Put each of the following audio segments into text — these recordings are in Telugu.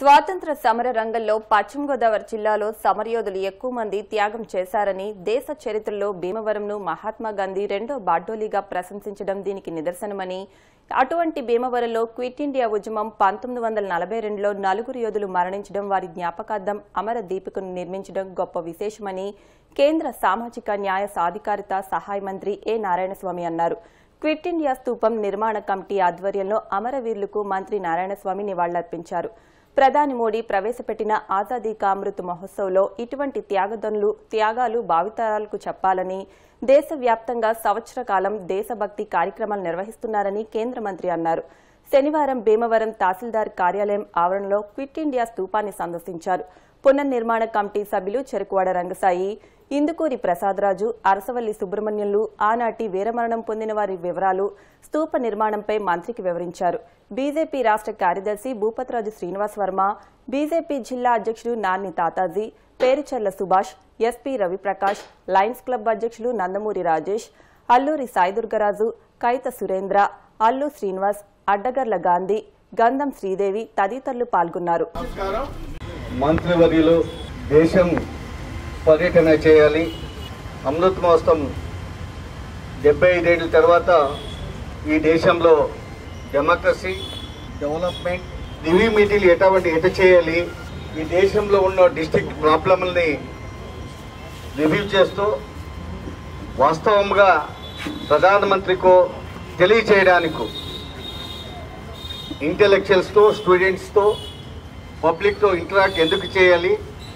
స్వాతంత్ర సమర రంగంలో పశ్చిమ గోదావరి జిల్లాలో సమరయోధులు ఎక్కువ మంది త్యాగం చేశారని దేశ చరిత్రలో భీమవరంను మహాత్మా గాంధీ రెండో బార్డోలీగా ప్రశంసించడం దీనికి నిదర్శనమని అటువంటి భీమవరంలో క్విట్ ఇండియా ఉద్యమం పంతొమ్మిది వందల నలభై రెండులో నలుగురు యోధులు మరణించడం వారి జ్ఞాపకార్థం అమర దీపికను నిర్మించడం గొప్ప విశేషమని కేంద్ర సామాజిక న్యాయ సాధికారిత సహాయ మంత్రి ఏ నారాయణస్వామి అన్నారు క్విట్ ఇండియా స్తూపం నిర్మాణ కమిటీ ఆధ్వర్యంలో అమరవీరులకు మంత్రి నారాయణస్వామి నివాళులర్పించారు ప్రధాని మోడీ ప్రవేశపెట్టిన ఆజాదీ కా అమృత్ మహోత్సవ్లో ఇటువంటి త్యాగదనులు త్యాగాలు భావితరాలకు చెప్పాలని దేశవ్యాప్తంగా సంవత్సర కాలం దేశభక్తి కార్యక్రమాలు నిర్వహిస్తున్నారని కేంద్ర మంత్రి అన్నారు శనివారం భీమవరం తహసీల్దార్ కార్యాలయం ఆవరణలో క్విట్ ఇండియా స్తూపాన్ని సందర్శించారు పునర్నిర్మాణ కమిటీ సభ్యులు చెరుకువాడ రంగసాయి ఇందుకూరి ప్రసాదరాజు అరసవల్లి సుబ్రహ్మణ్యులు ఆనాటి వీరమరణం పొందిన వారి వివరాలు స్తూప నిర్మాణంపై మంత్రికి వివరించారు బీజేపీ రాష్ట్ర కార్యదర్శి భూపతిరాజు శ్రీనివాస్ వర్మ బీజేపీ జిల్లా అధ్యక్షుడు Narni Tataji Perucharla Subhash SP Raviprakash Lions club అధ్యక్షులు నందమూరి రాజేష్ అల్లూరి సాయిదుర్గరాజు కైత సురేంద్ర అల్లు శ్రీనివాస్ అడ్డగర్ల గాంధీ గంధం శ్రీదేవి తదితరులు పాల్గొన్నారు నమస్కారం మంత్రివర్యులు దేశం పర్యటన చేయాలి అమృత్ మహోత్సవం డెబ్బై ఐదేళ్ళ తర్వాత ఈ దేశంలో డెమోక్రసీ డెవలప్మెంట్ రివ్యూ మీటింగ్లు ఎటువంటి ఎట చేయాలి ఈ దేశంలో ఉన్న డిస్ట్రిక్ట్ ప్రాబ్లమ్ని రివ్యూ చేస్తూ వాస్తవంగా ప్రధానమంత్రికో తెలియచేయడానికి ఇంటెలెక్చువల్స్తో స్టూడెంట్స్తో పబ్లిక్తో ఇంటరాక్ట్ ఎందుకు చేయాలి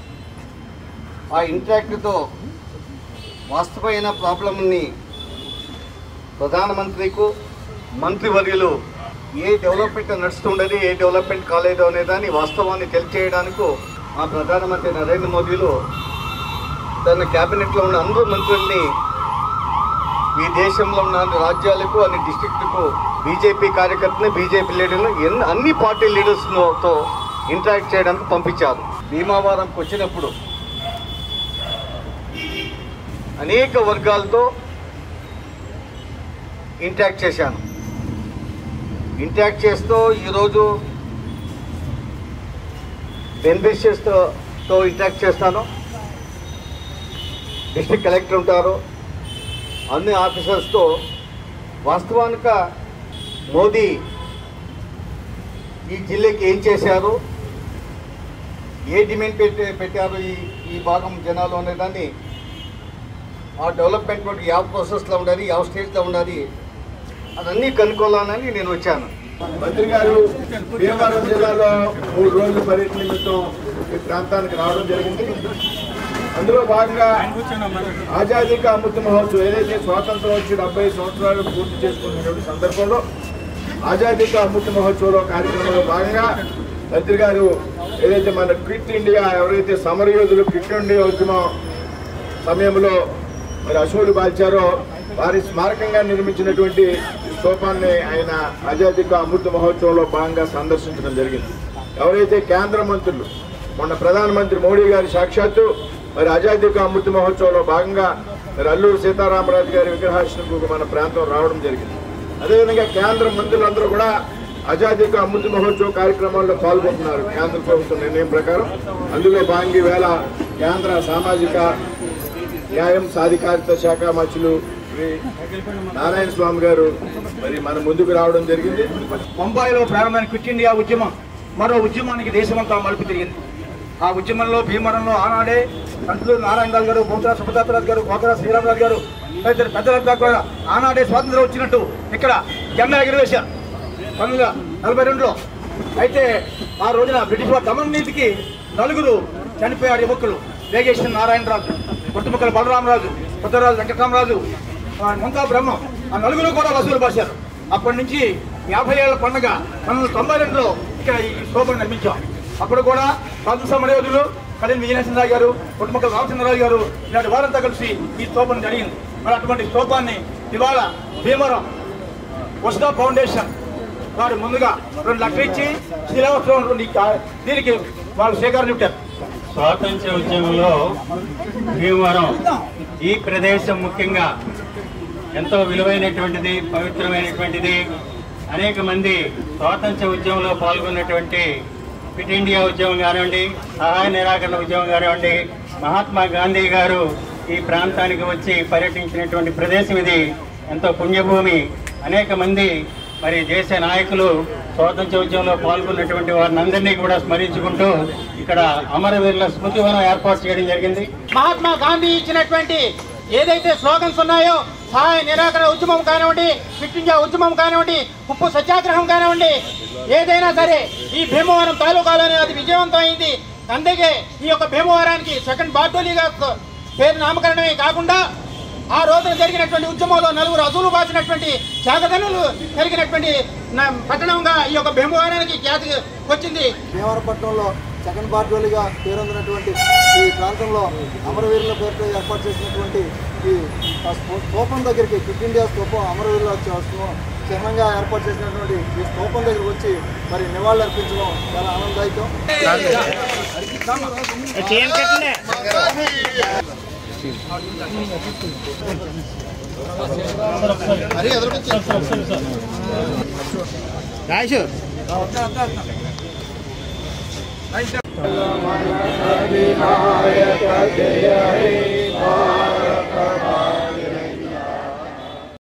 ఆ ఇంటరాక్ట్తో వాస్తవమైన ప్రాబ్లంని ప్రధానమంత్రికి మంత్రివర్యులు ఏ డెవలప్మెంట్ నడుస్తుండదు ఏ డెవలప్మెంట్ కాలేదు అనే దాన్ని వాస్తవాన్ని తెలియచేయడానికి మా ప్రధానమంత్రి నరేంద్ర మోదీలు తన క్యాబినెట్లో ఉన్న అందరు మంత్రుల్ని ఈ దేశంలో ఉన్న అన్ని రాజ్యాలకు అన్ని డిస్ట్రిక్టులకు బీజేపీ కార్యకర్తని బీజేపీ లీడర్లు ఎన్ని అన్ని పార్టీ లీడర్స్తో ఇంటరాక్ట్ చేయడానికి పంపించారు భీమావరంకి వచ్చినప్పుడు అనేక వర్గాలతో ఇంటరాక్ట్ చేశాను ఇంటరాక్ట్ చేస్తూ ఈరోజు బెనిఫిషియర్స్తో తో ఇంటరాక్ట్ చేస్తాను డిస్ట్రిక్ట్ కలెక్టర్ ఉంటారు అన్ని ఆఫీసర్స్తో వాస్తవానికి మోదీ ఈ జిల్లాకి ఏం చేశారు ఏ డిమాండ్ పెట్టి పెట్టారు ఈ ఈ భాగం జనాలు అనేదాన్ని ఆ డెవలప్మెంట్ కూడా ಯಾವ ప్రాసెస్లో ఉండాలి ಯಾವ స్టేజ్లో ఉండాలి అదన్నీ కనుక్కోవాలని నేను వచ్చాను మంత్రి గారు భీమవరం జిల్లాలో మూడు రోజుల పర్యటన నిమిత్తం ఈ ప్రాంతానికి రావడం జరిగింది అందులో భాగంగా ఆజాదీ కా అమృత మహోత్సవం ఏదైతే స్వాతంత్రం వచ్చి డెబ్బై సంవత్సరాలు పూర్తి చేసుకున్నటువంటి సందర్భంలో ఆజాదీ కా అమృత మహోత్సవంలో కార్యక్రమంలో భాగంగా మంత్రి గారు ఏదైతే మన క్విట్ ఇండియా ఎవరైతే సమరయోధులు క్విట్ ఇండియా ఉద్యమం సమయంలో మరి అశువులు బాల్చారో వారి స్మారకంగా నిర్మించినటువంటి ఈ స్తూపాన్ని ఆయన ఆజాదీ కా అమృత మహోత్సవంలో భాగంగా సందర్శించడం జరిగింది ఎవరైతే కేంద్ర మంత్రులు మొన్న ప్రధానమంత్రి మోడీ గారి సాక్షాత్తు మరి ఆజాదీ కా అమృత మహోత్సవంలో భాగంగా మరి అల్లూరు సీతారామరాజు గారి విగ్రహాశ్రమకు మన ప్రాంతం రావడం జరిగింది అదేవిధంగా కేంద్ర మంత్రులందరూ కూడా ఆజాదీ కా అమృత మహోత్సవ కార్యక్రమాల్లో పాల్గొంటున్నారు కేంద్ర ప్రభుత్వం నిర్ణయం ప్రకారం అందులో భాగంగా ఈవేళ కేంద్ర సామాజిక న్యాయం సాధికారిత శాఖ మంత్రులు శ్రీ నారాయణ స్వామి గారు మరి మన ముందుకు రావడం జరిగింది బొంబాయిలో ప్రారంభమైన క్విట్ ఇండియా ఉద్యమం మరో ఉద్యమానికి దేశమంతా మలుపు తిరిగింది ఆ ఉద్యమంలో భీమవరంలో ఆనాడే కంట్లూరు నారాయణరాజు గారు బొంతరా సుభద్రారాజు గారు కోకరా శ్రీరామరాజు గారు తదితర పెద్దలంతా కూడా ఆనాడే స్వాతంత్రం వచ్చినట్టు ఇక్కడ జెండా ఎగిరివేశారు పంతొమ్మిది వందల నలభై రెండులో అయితే ఆ రోజున బ్రిటిష్ వారి దమననీతికి నలుగురు చనిపోయారు యువకులు వేగేశ్వర నారాయణరాజు పుట్టుముక్కల బలరామరాజు పుట్టరాజు వెంకటరామరాజు ఆ ముంతా బ్రహ్మం ఆ నలుగురు కూడా వసూలు పరిచారు అప్పటి నుంచి యాభై ఏళ్ల పండుగ పంతొమ్మిది తొంభై రెండులో ఇక్కడ ఈ స్తూపం నిర్మించాం అప్పుడు కూడా స్వాతంత్ర సమరయోధులు కళ్యాణ్ విజయనరసింహరావు గారు పుట్టుముక్కల రామచంద్రరావు గారు ఇలాంటి వారంతా కలిసి ఈ స్తూపం జరిగింది మరి అటువంటి స్తూపాన్ని ఇవాళ భీమవరం వసుదా ఫౌండేషన్ వారు ముందుగా రెండు లక్షలు ఇచ్చి శిలావస్త్రం రెండు ఈ కా- దీనికి వాళ్ళు శ్రీకారం చుట్టారు స్వాతంత్ర్య ఉద్యమంలో భీమవరం ఈ ప్రదేశం ముఖ్యంగా ఎంతో విలువైనటువంటిది పవిత్రమైనటువంటిది అనేక మంది స్వాతంత్ర్య ఉద్యమంలో పాల్గొన్నటువంటి ఫిట్ ఇండియా ఉద్యమం కానివ్వండి సహాయ నిరాకరణ ఉద్యమం కానివ్వండి మహాత్మా గాంధీ గారు ఈ ప్రాంతానికి వచ్చి పర్యటించినటువంటి ప్రదేశం ఇది ఎంతో పుణ్యభూమి అనేక మంది మరి దేశ నాయకులు స్వాతంత్ర ఉద్యమంలో పాల్గొన్నటువంటి వారిని అందరినీ కూడా స్మరించుకుంటూ ఇక్కడ అమరవీరుల స్మృతివనం ఏర్పాటు చేయడం జరిగింది మహాత్మా గాంధీ ఇచ్చినటువంటి ఏదైతే స్లోగన్స్ ఉన్నాయో సహాయ నిరాకరణ ఉద్యమం కానివ్వండి ఫిట్ ఇండియా ఉద్యమం కానివ్వండి ఉప్పు సత్యాగ్రహం కానివ్వండి ఏదైనా సరే ఈ భీమవరం తాలూకాలోనే అది విజయవంతం అయింది అందుకే ఈ యొక్క భీమవరానికి సెకండ్ బార్డోలీగా పేరు నామకరణమే కాకుండా ఆ రోజున జరిగినటువంటి ఉద్యమంలో నలుగురు అసూలు బాసినటువంటి త్యాగదనులు జరిగినటువంటి నా- పట్టణంగా ఈ యొక్క భీమవరానికి ఖ్యాతి వచ్చింది భీమవరపట్నంలో సెకండ్ బార్డోలిగా పేరొందినటువంటి ఈ ప్రాంతంలో అమరవీరుల పేరుతో ఏర్పాటు చేసినటువంటి ఈ ఆ స్తూ- స్తూపం దగ్గరికి క్విట్ ఇండియా స్తూపం అమరవీరుల చ- స్తూ- చిహ్నంగా ఏర్పాటు చేసినటువంటి ఈ స్తూపం దగ్గరికి వచ్చి మరి నివాళులు అర్పించడం చాలా ఆనందదాయకం జయ హే